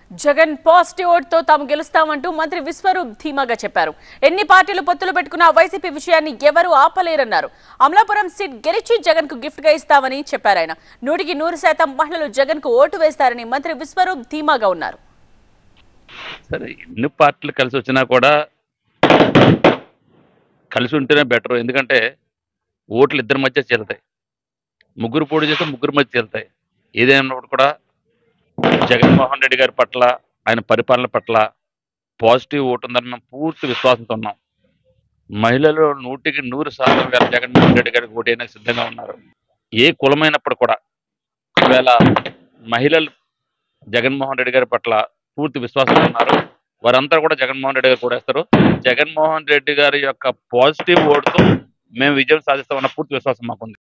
Jagan positive ఓట్తో తాము గెలుస్తామంటూ మంత్రి విశ్వరూప్ ధీమాగా చెప్పారు ఎన్ని పార్టీలు పొత్తులు పెట్టుకున్నా వైసీపీ విషయాన్ని ఎవరూ ఆపలేరన్నారు అమలాపురం సీట్ గెలిచి జగన్ కు గిఫ్ట్ గా ఇస్తామని చెప్పారు ఆయన నూటికి నూరు శాతం మహిళలు జగన్ కు ఓటు వేస్తారని మంత్రి విశ్వరూప్ ధీమాగా ఉన్నారు సరే ఎన్ని పార్టీలు కలిసి వచ్చినా కూడా కలిసి ఉంటేనే బెటర్ ఎందుకంటే ఓట్లు ఇద్దరి మధ్య చేరుతాయి ముగ్గురు పోటీ చేస్తే ముగ్గురు మధ్య చేరుతాయి ఏదైనప్పుడు కూడా జగన్మోహన్ రెడ్డి గారి పట్ల ఆయన పరిపాలన పట్ల పాజిటివ్ ఓటు ఉందని మేము పూర్తి విశ్వాసంతో ఉన్నాం మహిళలు నూటికి నూరు శాతం గారు జగన్మోహన్ రెడ్డి గారికి ఓటైనా సిద్ధంగా ఉన్నారు ఏ కులమైనప్పుడు కూడా ఒకవేళ మహిళలు జగన్మోహన్ రెడ్డి గారి పట్ల పూర్తి విశ్వాసం ఉన్నారు వారంతా కూడా జగన్మోహన్ రెడ్డి గారు కూడేస్తారు జగన్మోహన్ రెడ్డి గారి యొక్క పాజిటివ్ ఓటుతో మేము విజయం సాధిస్తామన్న పూర్తి విశ్వాసం మాకుంది